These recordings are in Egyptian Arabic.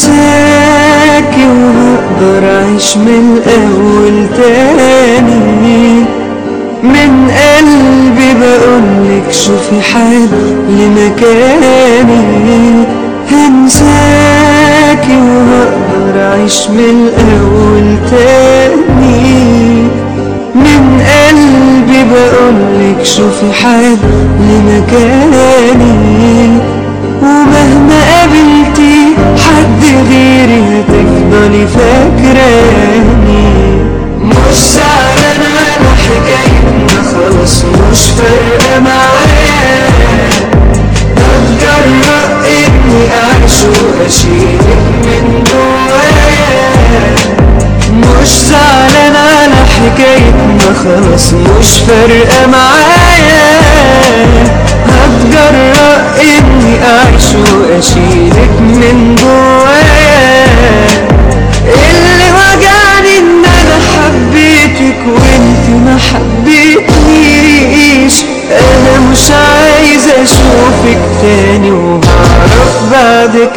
هنساكي وهقدر اعيش من الاول تاني من قلبي بقولك شوفي حد لمكاني هنساكي وهقدر اعيش من الاول تاني من قلبي بقولك شوفي حد لمكاني ومهما قابلتي حد غيري هتفضلي فاكراني مش زعلان على حكايتنا خلاص مش فارقة معايا بتجرأ اني اعيش واشيلك من جوايا مش زعلان على حكايتنا خلاص مش فارقة معايا هتجرأ اني اعيش واشيلك من جوايا اللي وجعني ان انا حبيتك وانت ما حبيتنيش انا مش عايز اشوفك تاني وهعرف بعدك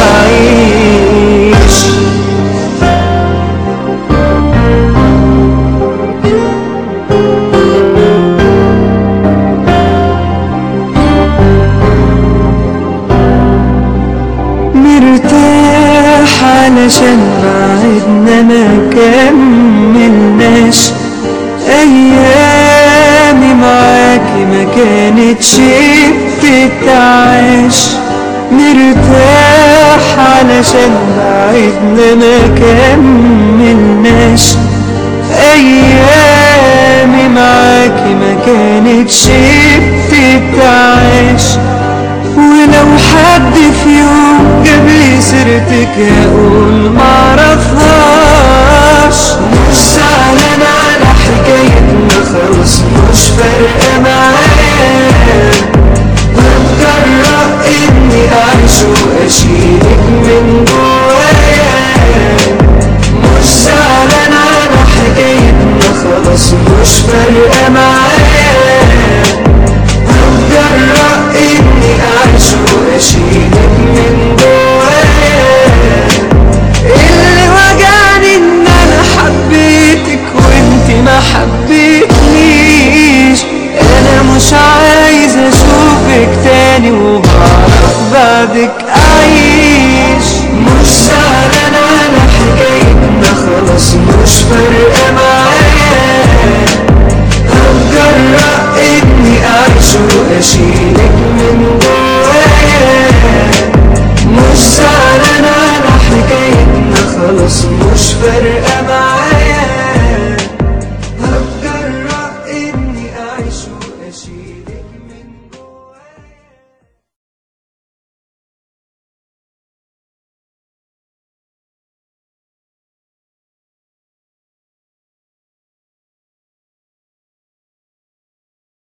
اعيش مرتاح علشان بعدنا ما كملناش ايامي معاكي ما كانتش بتتعاش مرتاح علشان بعدنا ما كملناش ايامي معاكي ما كانتش بتتعاش ولو حد في يوم جاب لي سيرتك هقول معرفش